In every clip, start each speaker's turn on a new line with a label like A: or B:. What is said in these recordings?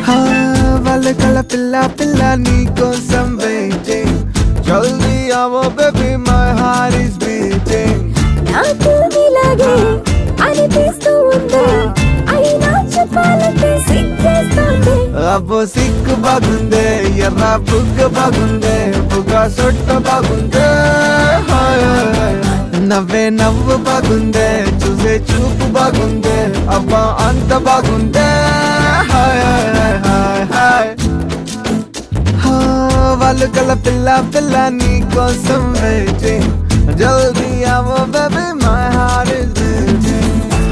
A: వాళ్ళ కల పిల్ల పిల్ల నీ కోసం వెయిటింగ్ జల్దీ అవో baby my heart is beating
B: నాకు నీలాగే అనిపిస్తూ ఉంది అయినా చెప్పాలంటే సిగ్గేస్తుంది
A: అబ్బో సిక్కు బాగుందే ఎర్ర బుగ్గ బాగుందే బుగ్గ సొట్ట బాగుందే హాయ్ హాయ్ హాయ్. నవ్వే నవ్వు బాగుందే చూసే చూపు బాగుందే అబ్బా అంత బాగుందే hi hi hi hi hi హా, వాళ్ళు కల పిల్ల పిల్ల నీ కోసం వెయిటింగ్ జల్దీ అవో baby my heart is beating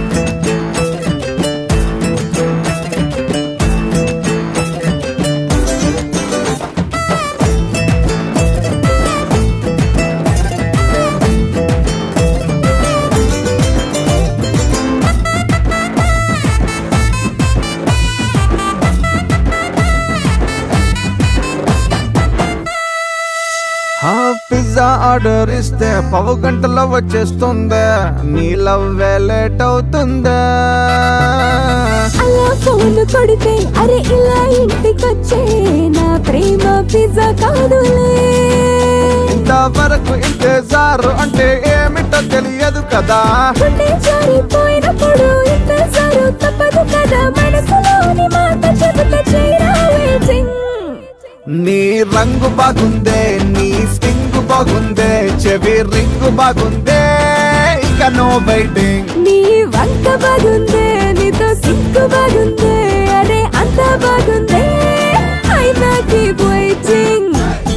A: హా పిజ్జా ఆర్డర్ ఇస్తే పవు గంటలో వచ్చేస్తుందే నీ లవ్ లేట్ అవుతుందే
B: అలా ఫోన్ కొడితే అరే ఇలా ఇంటికొచ్చే నా ప్రేమ పిజ్జా కాదులే
A: ఇంతవరకు ఇంతేసారు అంటే ఏమిటో తెలియదు కదా
B: గుండె జారిపోయినప్పుడు ఇంతసారు తప్పదు కదా మనసులోని మాట చెబుతా చేయరా waiting.
A: నీ రంగు బాగుందే నీ స్టింగ్ బాగుందే చెవి రింగు బాగుందే ఇక నో వెయిటింగ్
B: నీ వంక బాగుందే నీతో సిగ్గు బాగుందే అరే అంత బాగుందే అయినా కీప్ వెయిటింగ్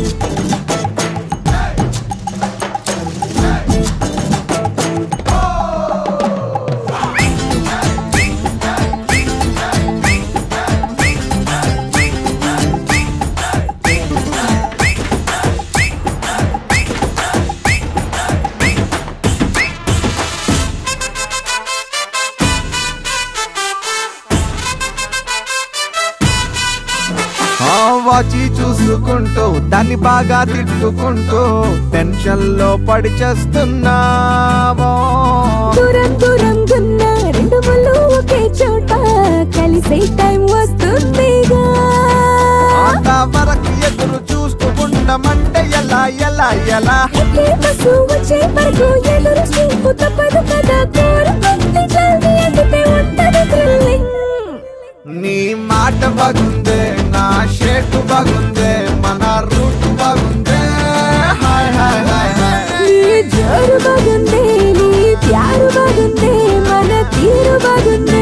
A: ఆ వాచి చూసుకుంటూ దాన్ని బాగా తిట్టుకుంటూ టెన్షన్ లో పడి చేస్తున్నావో
B: దూరం దూరం గున్న రెండు ముళ్ళు ఒకే చోట కలిసే టైం వస్తుందిగా
A: అంత వరకు ఎదురు చూస్తూ ఉండమంటే ఎలా ఎలా ఎలా
B: ఎక్కే బస్సు వచ్చే వరకు ఎదురు చూపు తప్పదు కదా కోరుకుంది జల్దీ ఎక్కితే ఉంటది థ్రిల్లింగ్
A: నీ మాట బాగుందే నా షేట్ బాగుందే మన రూట్ బాగుందే హాయ్ హాయ్ హాయ్ హాయ్
B: నీ జోరు బాగుంది నీ ప్యారు బాగుంది మన తీరు బాగుంది